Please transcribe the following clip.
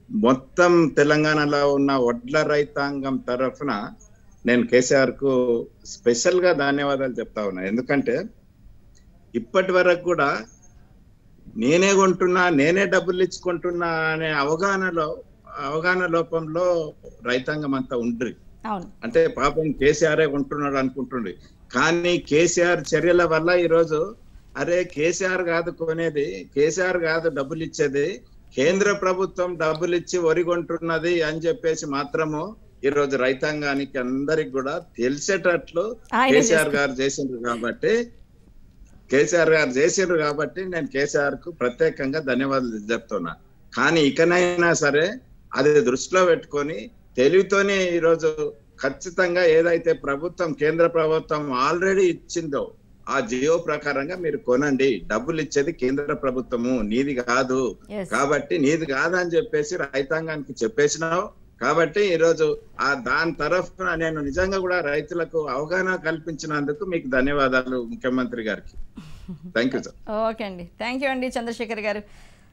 మొత్తం తెలంగాణలో ఉన్న వడ్ల రైతాంగం తరఫున నేను కేసీఆర్ కు స్పెషల్ గా ధన్యవాదాలు చెప్తా ఉన్నా ఎందుకంటే ఇప్పటి వరకు కూడా నేనే కొంటున్నా నేనే డబ్బులు ఇచ్చుకుంటున్నా అనే అవగాహనలో అవగాహన లోపంలో రైతాంగం అంతా ఉండ్రి అవును అంటే పాపం కేసీఆర్ కొంటున్నాడు అనుకుంటుండ్రి కానీ కేసీఆర్ చర్యల వల్ల ఈరోజు అరే కేసీఆర్ కాదు కొనేది కేసీఆర్ కాదు డబ్బులు ఇచ్చేది కేంద్ర ప్రభుత్వం డబ్బులు ఇచ్చి వరి కొంటున్నది అని చెప్పేసి మాత్రము ఈ రోజు రైతాంగానికి అందరికి కూడా తెలిసేటట్లు ఆయన కేసీఆర్ గారు చేసిండ్రు కాబట్టి కేసీఆర్ గారు చేసిండ్రు కాబట్టి నేను కేసీఆర్ కు ప్రత్యేకంగా ధన్యవాదాలు చెప్తున్నా కానీ ఇకనైనా సరే అది దృష్టిలో పెట్టుకొని తెలివితోనే ఈరోజు ఖచ్చితంగా ఏదైతే ప్రభుత్వం కేంద్ర ప్రభుత్వం ఆల్రెడీ ఇచ్చిందో ఆ జియో ప్రకారంగా మీరు కొనండి డబ్బులు ఇచ్చేది కేంద్ర ప్రభుత్వము నీది కాదు Yes. కాబట్టి నీది కాదని చెప్పేసి రైతాంగానికి చెప్పేసినావు కాబట్టి ఈరోజు ఆ దాని తరఫున నేను నిజంగా కూడా రైతులకు అవగాహన కల్పించినందుకు మీకు ధన్యవాదాలు ముఖ్యమంత్రి గారికి థ్యాంక్ యూ సార్ ఓకే అండి థ్యాంక్ యూ అండి చంద్రశేఖర్ గారు